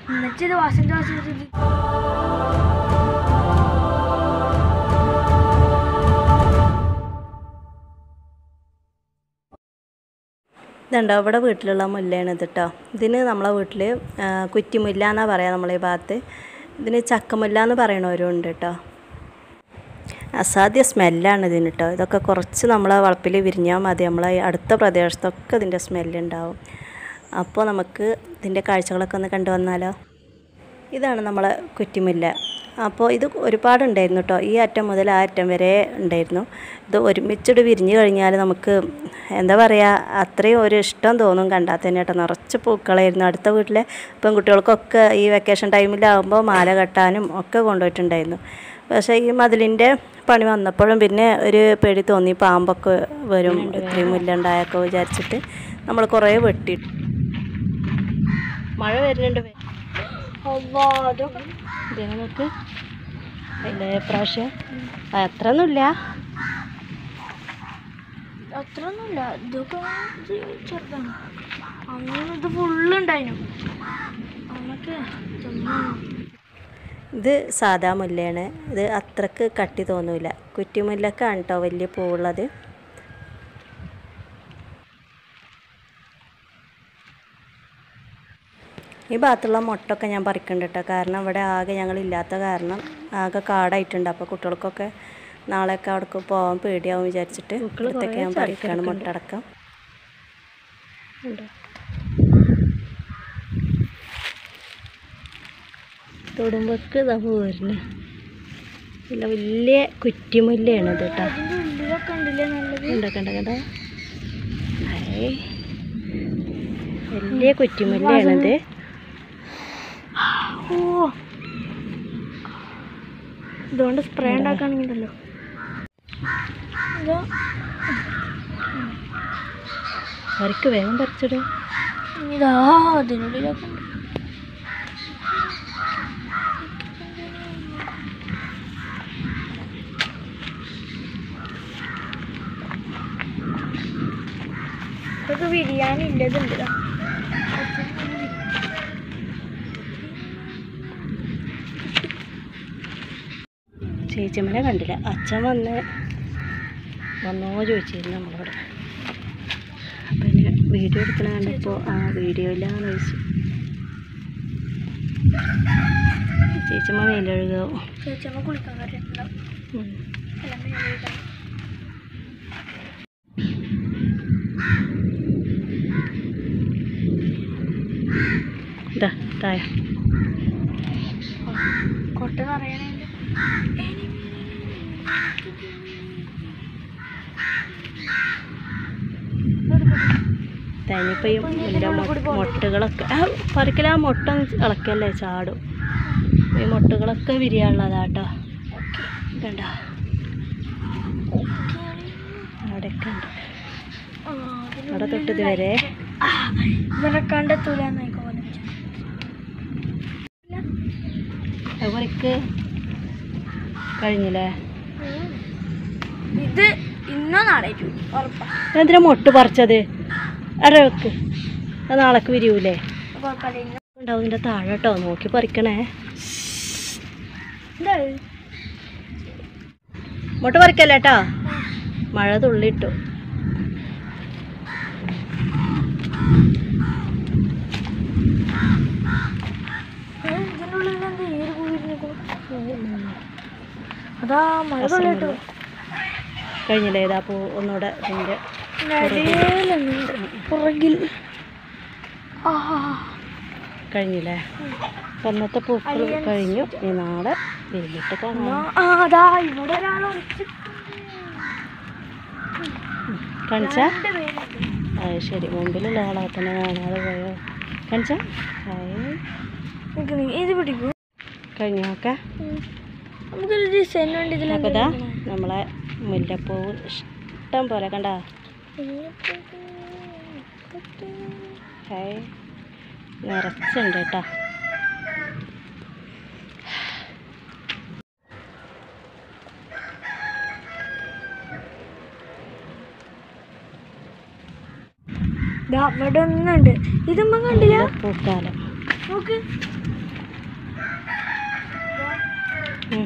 എന്നിട്ട് വാസന്റെ വാസം ഇതുണ്ടോ ഇവിടെ വീട്ടിലുള്ള മുല്ലയാണ് ഇത് കേട്ടോ ഇതിന് നമ്മളെ വീട്ടിൽ കുറ്റിമുല്ല എന്നാണ് പറയുക നമ്മളെ ഈ ഭാഗത്ത് ഇതിന് ചക്കമുല്ല എന്ന് പറയണവരും ഉണ്ട് കേട്ടോ അസാധ്യ സ്മെല്ലാണ് ഇതിന് കേട്ടോ ഇതൊക്കെ കുറച്ച് നമ്മളെ വളപ്പിൽ വിരിഞ്ഞാൽ മതി നമ്മളെ ഈ അടുത്ത പ്രദേശത്തൊക്കെ ഇതിൻ്റെ സ്മെല്ലുണ്ടാവും അപ്പോൾ നമുക്ക് ഇതിൻ്റെ കാഴ്ചകളൊക്കെ ഒന്ന് കണ്ടു വന്നാലോ ഇതാണ് നമ്മളെ കുറ്റിമുല്ല അപ്പോൾ ഇത് ഒരുപാടുണ്ടായിരുന്നു കേട്ടോ ഈ അറ്റം മുതൽ ആ അറ്റം വരെ ഉണ്ടായിരുന്നു ഇത് ഒരുമിച്ചിട്ട് വിരിഞ്ഞു കഴിഞ്ഞാൽ നമുക്ക് എന്താ പറയുക അത്രയും ഒരു ഇഷ്ടം തോന്നും കണ്ടാൽ തന്നെ കേട്ടോ നിറച്ച് പൂക്കളായിരുന്നു അടുത്ത വീട്ടിലെ പെൺകുട്ടികൾക്കൊക്കെ ഈ വെക്കേഷൻ ടൈമിലാകുമ്പോൾ മാല കെട്ടാനും ഒക്കെ കൊണ്ടുപോയിട്ടുണ്ടായിരുന്നു പക്ഷേ ഈ മതിലിൻ്റെ പണി വന്നപ്പോഴും പിന്നെ ഒരു പേടി തോന്നി പാമ്പൊക്കെ വരും ഇത്രയും മുല്ലുണ്ടായൊക്കെ വിചാരിച്ചിട്ട് നമ്മൾ കുറേ വെട്ടിയിട്ടു മഴ വരുന്നുണ്ട് ഇതേ നമുക്ക് അല്ലേ പ്രാവശ്യം അത്രയൊന്നുമില്ല അത്രയൊന്നുമില്ല ഇതൊക്കെ ഇത് ചെറുതാണ് അങ്ങനെ ഇത് ഫുള്ള് ഉണ്ടായിരുന്നു അന്നൊക്കെ തിന്നു. ഇത് സാധാ മുല്ലയാണ് ഇത് അത്രക്ക് കട്ടി തോന്നൂല കുറ്റിമുല്ലക്കാണ് കേട്ടോ വലിയ പൂവുള്ളത് ഈ ഭാഗത്തുള്ള മുട്ടൊക്കെ ഞാൻ പറിക്കുന്നുണ്ട് കേട്ടോ കാരണം ഇവിടെ ആകെ ഞങ്ങളില്ലാത്ത കാരണം ആകെ കാടായിട്ടുണ്ട് അപ്പോൾ കുട്ടികൾക്കൊക്കെ നാളെയൊക്കെ അവിടേക്ക് പോകാൻ പേടിയാവും വിചാരിച്ചിട്ട് ഇവിടത്തേക്ക് ഞാൻ പറിക്കുകയാണ് മുട്ടടക്കം തൊടുമ്പക്ക് ഇതാ പോരുന്നു ഇല്ല വലിയ കുറ്റിമുല്ലയാണ് ഇത് കേട്ടോ ഇതിന്റെ ഉള്ളിലൊക്കെ ഉണ്ടല്ലേ നല്ലത് കണ്ട കണ്ട കണ്ട ഹായ്. വലിയ കുറ്റിമുല്ലയാണിത് ഓ ഇതുകൊണ്ട് സ്പ്രേ ഉണ്ടാക്കുകയാണെങ്കിലല്ലോ ഇതോ അവർക്ക് വേഗം പറിച്ചിടും ഇതാ അതിനുള്ളിലൊക്കെ ഉണ്ട് ഇതൊക്കെ ബിരിയാണില്ലതുണ്ട് ഇതാ. ചേച്ചിമ്മനെ കണ്ടില്ല അച്ഛൻ വന്ന് വന്നോ ചോദിച്ചിരുന്നു നമ്മളോട് അപ്പം ഇനി വീഡിയോ എടുക്കണ കണ്ടപ്പോൾ ആ വീഡിയോ ഇല്ലാന്ന് ചോദിച്ചു ചേച്ചിമ്മ മേലെഴുതോ ചേച്ചിയമ്മ കുളിക്കാൻ കയറിയിട്ടുണ്ടാവും എല്ലാം മേലെ ഇതാ തായ കൊട്ട നിറയണേ തനിപ്പോൾ ഈ ഇതിൻ്റെ മുട്ടുകളൊക്കെ ആ പറിക്കല ആ മുട്ട ഒന്ന് ഇളക്കല്ലേ ചാടും ഈ മുട്ടുകളൊക്കെ വിരിയാനുള്ളതാട്ടോ കണ്ട അവിടെയൊക്കെ ഉണ്ട് അവിടെ തൊട്ട് ഇതുവരെ ഇവരെ കണ്ടെത്തൂല എന്നായിക്കോ അവർക്ക് കഴിഞ്ഞില്ലേ ഇത് ഇന്നോ നാളെ ഉറപ്പാ എന്തിനാ മുട്ട് പറിച്ചത് അരെ വെക്ക് അത് നാളേക്ക് വിരിയൂലേ കുഴപ്പമില്ല ഇന്ന് ഉണ്ടാവും ഇതിൻ്റെ താഴെ കേട്ടോ നോക്കി പറിക്കണേ എന്താ മുട്ട പറിക്കല്ലേ കേട്ടോ മഴ തുള്ളിട്ടു ഇതിൻ്റെ ഉള്ളിൽ എന്താ ഏറ് പോയിരുന്നു അതാ മഴ കൊള്ളിട്ടു കഴിഞ്ഞില്ലേ ഇതാ പൂ ഒന്നുകൂടെ ഇതിൻ്റെ നടയിലുണ്ട് പുറകിൽ ആ കഴിഞ്ഞില്ലേ അപ്പം ഇന്നത്തെ പൂക്കൾ കഴിഞ്ഞു ഇനി നാളെ വിരിഞ്ഞിട്ട് കാണാം ആ, അതാ ഇവിടെ ഒരാൾ ഒളിച്ച് കാണിച്ചാ രണ്ട് പേരുണ്ട് അത് ശരി മുമ്പിലുള്ള ആളെ തന്നെ കാണാതെ പോയോ കാണിച്ചാ ഹായ് നിക്ക് നീ ഇത് പിടിക്കൂ കഴിഞ്ഞു നോക്കാം ഉം. നമുക്കൊരു ഡിസൈൻ ഉണ്ട് ഇതിൽ അപ്പോൾ ഇതാ നമ്മളെ മുല്ലപ്പൂവ് ഇഷ്ടം പോലെ കണ്ട ഹായ് നിറച്ചുണ്ട് കേട്ടോ അവിടെ ഒന്നുണ്ട് ഇതുമ്മ കണ്ടില്ല പൂക്കാലം നോക്ക് ഉം.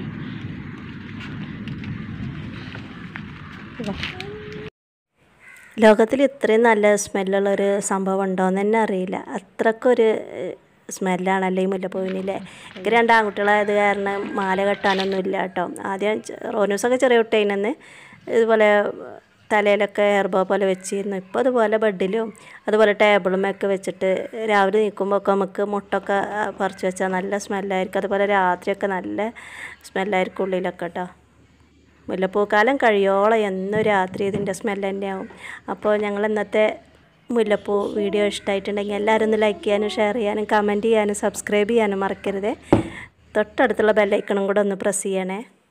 ഇതാ. ലോകത്തിൽ ഇത്രയും നല്ല സ്മെല്ലുള്ളൊരു സംഭവം ഉണ്ടോയെന്ന് തന്നെ അറിയില്ല അത്രക്കൊരു സ്മെല്ലാണല്ലേ ഈ മുല്ലപ്പൂവിനില്ലേ എനിക്ക് രണ്ട് ആൺകുട്ടികളായത് കാരണം മാല കെട്ടാനൊന്നും ഇല്ല കേട്ടോ ആദ്യം ചെ- റോനൂസൊക്കെ ചെറിയ കുട്ടീനെന്ന് ഇതുപോലെ തലയിലൊക്കെ ഹെർബോ പോലെ വെച്ചിരുന്നു ഇപ്പോൾ അതുപോലെ ബെഡിലും അതുപോലെ ടേബിളുമൊക്കെ വെച്ചിട്ട് രാവിലെ നീക്കുമ്പോൾ ഒക്കെ നമുക്ക് മുട്ടൊക്കെ ആ, പറിച്ച് വെച്ചാൽ നല്ല സ്മെല്ലായിരിക്കും അതുപോലെ രാത്രിയൊക്കെ നല്ല സ്മെല്ലായിരിക്കും ഉള്ളിലൊക്കെ കേട്ടോ മുല്ലപ്പൂക്കാലം കഴിയോളം എന്നും രാത്രി ഇതിൻ്റെ സ്മെല്ല് തന്നെയാവും അപ്പോൾ ഞങ്ങൾ ഇന്നത്തെ മുല്ലപ്പൂ വീഡിയോ ഇഷ്ടമായിട്ടുണ്ടെങ്കിൽ എല്ലാവരും ഒന്ന് ലൈക്ക് ചെയ്യാനും ഷെയർ ചെയ്യാനും കമൻറ്റ് ചെയ്യാനും സബ്സ്ക്രൈബ് ചെയ്യാനും മറക്കരുത് തൊട്ടടുത്തുള്ള ബെല്ലൈക്കണും കൂടെ ഒന്ന് പ്രസ് ചെയ്യണേ